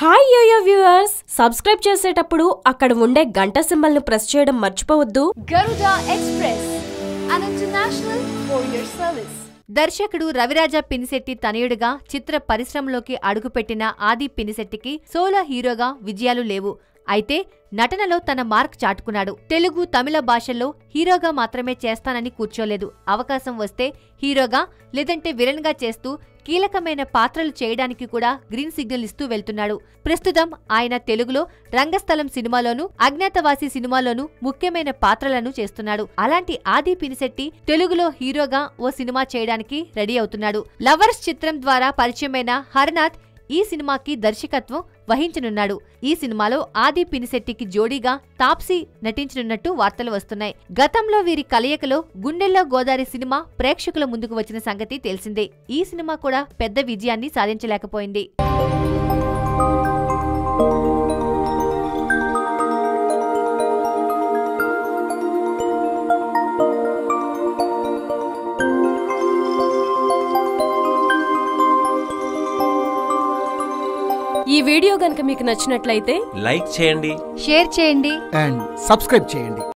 Hi yo-yo viewers subscribe చేసేటప్పుడు అక్కడ ఉండే గంట సింబల్ ను ప్రెస్ చేయడం మర్చిపోవద్దు Garuda Express, an international courier service. దర్శకుడు రవిరాజ పినిశెట్టి తనయుడిగా చిత్ర పరిశ్రమలోకి అడుగుపెట్టిన ఆది పినిశెట్టికి సోలో హీరోగా విజయాలు లేవు అయితే నటనలో తన మార్క్ చాటుకున్నాడు తెలుగు తమిళ భాషల్లో హీరోగా మాత్రమే చేస్తానని కూర్చోలేదు అవకాశం వస్తే హీరోగా లేదంటే విలన్గా చేస్తూ కీలకమైన పాత్రలు చేయడానికి కూడా గ్రీన్ సిగ్నల్ ఇస్తూ వెళ్తున్నాడు ప్రస్తుతం ఆయన తెలుగులో రంగస్థలం సినిమాలోనూ అజ్ఞాతవాసి సినిమాలోనూ ముఖ్యమైన పాత్రలను చేస్తున్నాడు అలాంటి ఆది పినిశెట్టి తెలుగులో హీరోగా ఓ సినిమా చేయడానికి రెడీ అవుతున్నాడు లవర్స్ చిత్రం ద్వారా పరిచయమైన హరనాథ్ ఈ సినిమాకి దర్శకత్వం వహించనున్నాడు ఈ సినిమాలో ఆది పినిశెట్టికి జోడీగా తాప్సీ నటించనున్నట్టు వార్తలు వస్తున్నాయి గతంలో వీరి కలయికలో గుండెల్లో గోదారి సినిమా ప్రేక్షకుల ముందుకు వచ్చిన సంగతి తెలిసిందే ఈ సినిమా కూడా పెద్ద విజయాన్ని సాధించలేకపోయింది ఈ వీడియో గనుక మీకు నచ్చినట్లయితే లైక్ చేయండి షేర్ చేయండి అండ్ సబ్స్క్రైబ్ చేయండి